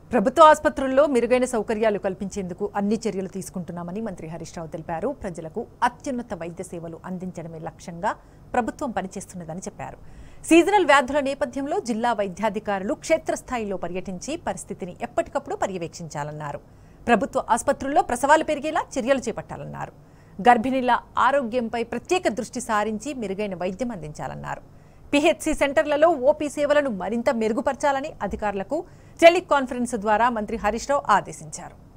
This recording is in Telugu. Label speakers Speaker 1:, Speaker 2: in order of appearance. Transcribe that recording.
Speaker 1: ప్రభుత్వ ఆసుపత్రుల్లో మెరుగైన సౌకర్యాలు కల్పించేందుకు అన్ని చర్యలు తీసుకుంటున్నామని మంత్రి హరీష్ రావు తెలిపారు ప్రజలకు అత్యున్నత వైద్య సేవలు అందించడమే లక్ష్యంగా ప్రభుత్వం పనిచేస్తున్నదని చెప్పారు సీజనల్ వ్యాధుల నేపథ్యంలో జిల్లా వైద్యాధికారులు క్షేత్రస్థాయిలో పర్యటించి పరిస్థితిని ఎప్పటికప్పుడు పర్యవేక్షించాలన్నారు ప్రభుత్వ ఆసుపత్రుల్లో ప్రసవాలు పెరిగేలా చర్యలు చేపట్టాలన్నారు గర్భిణీల ఆరోగ్యంపై ప్రత్యేక దృష్టి సారించి మెరుగైన వైద్యం అందించాలన్నారు పిహెచ్సి సెంటర్లలో ఓపీ సేవలను మరింత మెరుగుపరచాలని అధికారులకు టెలికాన్ఫరెన్స్ ద్వారా మంత్రి హరీష్ రావు ఆదేశించారు